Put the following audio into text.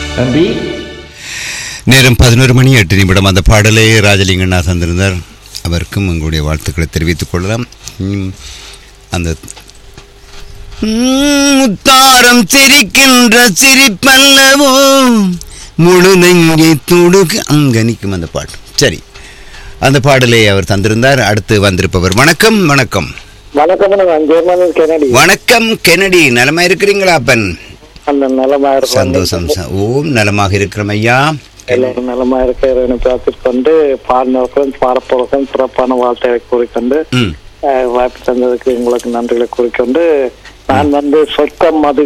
நன்றி நேரம் பதினோரு மணி எட்டு நிமிடம் அந்த பாடலை ராஜலிங்கண்ணா தந்திருந்தார் அவருக்கும் உங்களுடைய வாழ்த்துக்களை தெரிவித்துக் கொள்ளலாம் ம், அந்த ம், முத்தாரம் சிரிக்கின்ற சிரிப்பல்லவோ முழு நெஞ்சை துடுக்கு அங்க நிற்கும் அந்த பாட்டு சரி அந்த பாடலை அவர் தந்திருந்தார் அடுத்து வந்திருப்பவர் வணக்கம் வணக்கம் வணக்கம் நான் ஜெர்மனி கெனடி வணக்கம் கெனடி நலமா இருக்கிறீங்களா அப்பன் அந்த நிலமா இருக்கும் சந்தோஷம் ச- ஓம் நலமாக இருக்கிறோம் ஐயா எல்லாரும் நலமா இருக்கிறேன்னு பிரார்த்தித்து கொண்டு பாடினவர்களும் பாடப்போர்களும் சிறப்பான வாழ்த்தை கூறிக்கொண்டு ம் அஹ், வாய்ப்பு தந்ததுக்கு உங்களுக்கு நன்றிகளை கூறிக்கொண்டு நான் வந்து சொர்க்கம் மது